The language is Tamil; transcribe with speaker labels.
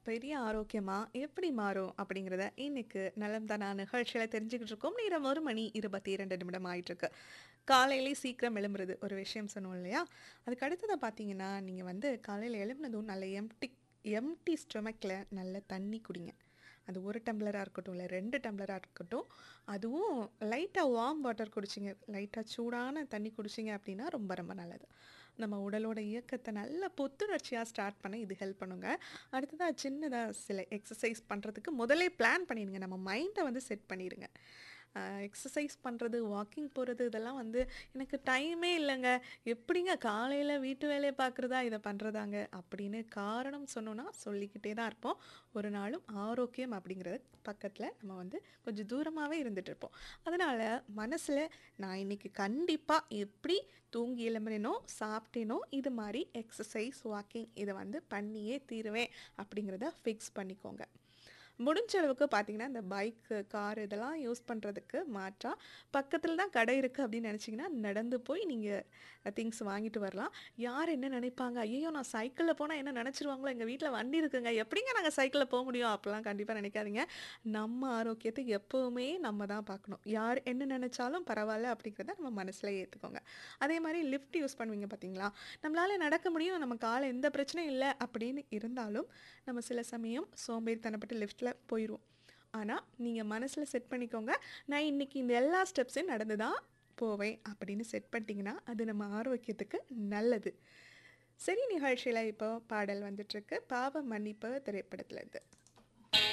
Speaker 1: பெரிய ஆரோக்கியமா எப்படி மாறும் அப்படிங்கிறத இன்னைக்கு நலம் தானா நிகழ்ச்சியில தெரிஞ்சுக்கிட்டு இருக்கோம் நேரம் ஒரு மணி இருபத்தி இரண்டு நிமிடம் ஆயிட்டு இருக்கு காலையிலே சீக்கிரம் எழும்புறது ஒரு விஷயம் சொன்னோம் இல்லையா அதுக்கு அடுத்ததை பார்த்தீங்கன்னா நீங்கள் வந்து காலையில் எழும்புனதும் நல்ல எம்டி எம்டி ஸ்டொமக்கில் நல்ல தண்ணி குடிங்க அது ஒரு டம்ளராக இருக்கட்டும் இல்லை ரெண்டு டம்ளராக இருக்கட்டும் அதுவும் லைட்டாக வார்ம் வாட்டர் குடிச்சிங்க லைட்டாக சூடான தண்ணி குடிச்சிங்க அப்படின்னா ரொம்ப ரொம்ப நல்லது நம்ம உடலோட இயக்கத்தை நல்ல புத்துணர்ச்சியாக ஸ்டார்ட் பண்ண இது ஹெல்ப் பண்ணுங்க அடுத்ததாக சின்னதாக சில எக்ஸசைஸ் பண்ணுறதுக்கு முதலே பிளான் பண்ணிடுங்க நம்ம மைண்டை வந்து செட் பண்ணிடுங்க எக்ஸசைஸ் பண்ணுறது வாக்கிங் போகிறது இதெல்லாம் வந்து எனக்கு டைமே இல்லைங்க எப்படிங்க காலையில் வீட்டு வேலையை பார்க்குறதா இதை பண்ணுறதாங்க அப்படின்னு காரணம் சொன்னோன்னா சொல்லிக்கிட்டே தான் இருப்போம் ஒரு நாளும் ஆரோக்கியம் அப்படிங்கிறது பக்கத்தில் நம்ம வந்து கொஞ்சம் தூரமாகவே இருந்துட்டு இருப்போம் அதனால் மனசில் நான் இன்னைக்கு கண்டிப்பாக எப்படி தூங்கி எழும்புனேனோ சாப்பிட்டேனோ இது மாதிரி எக்ஸசைஸ் வாக்கிங் இதை வந்து பண்ணியே தீருவேன் அப்படிங்கிறத ஃபிக்ஸ் பண்ணிக்கோங்க முடிஞ்ச அளவுக்கு பார்த்தீங்கன்னா இந்த பைக்கு கார் இதெல்லாம் யூஸ் பண்ணுறதுக்கு மாற்றாக பக்கத்தில் தான் கடை இருக்குது அப்படின்னு நினச்சிங்கன்னா நடந்து போய் நீங்கள் திங்ஸ் வாங்கிட்டு வரலாம் யார் என்ன நினைப்பாங்க ஐயோ நான் சைக்கிளில் போனால் என்ன நினச்சிருவாங்களோ எங்கள் வீட்டில் வண்டி இருக்குங்க எப்படிங்க நாங்கள் சைக்கிளில் போக முடியும் அப்படிலாம் கண்டிப்பாக நினைக்காதீங்க நம்ம ஆரோக்கியத்தை எப்போவுமே நம்ம தான் பார்க்கணும் யார் என்ன நினச்சாலும் பரவாயில்ல அப்படிங்கிறத நம்ம மனசில் ஏற்றுக்கோங்க அதே மாதிரி லிஃப்ட் யூஸ் பண்ணுவீங்க பார்த்தீங்களா நம்மளால் நடக்க முடியும் நம்ம காலை எந்த பிரச்சனையும் இல்லை அப்படின்னு இருந்தாலும் நம்ம சில சமயம் சோம்பேறித்தனப்பட்டு லிஃப்ட்டில் போயிடுவோம் ஆனால் நீங்கள் மனசில் செட் பண்ணிக்கோங்க நான் இன்னைக்கு இந்த எல்லா ஸ்டெப்ஸையும் நடந்து தான் போவேன் அப்படின்னு செட் பண்ணிட்டீங்கன்னா அது நம்ம ஆரோக்கியத்துக்கு நல்லது சரி நிகழ்ச்சியில் இப்போ பாடல் வந்துட்டுருக்கு பாவ மன்னிப்பு திரைப்படத்தில் இருந்து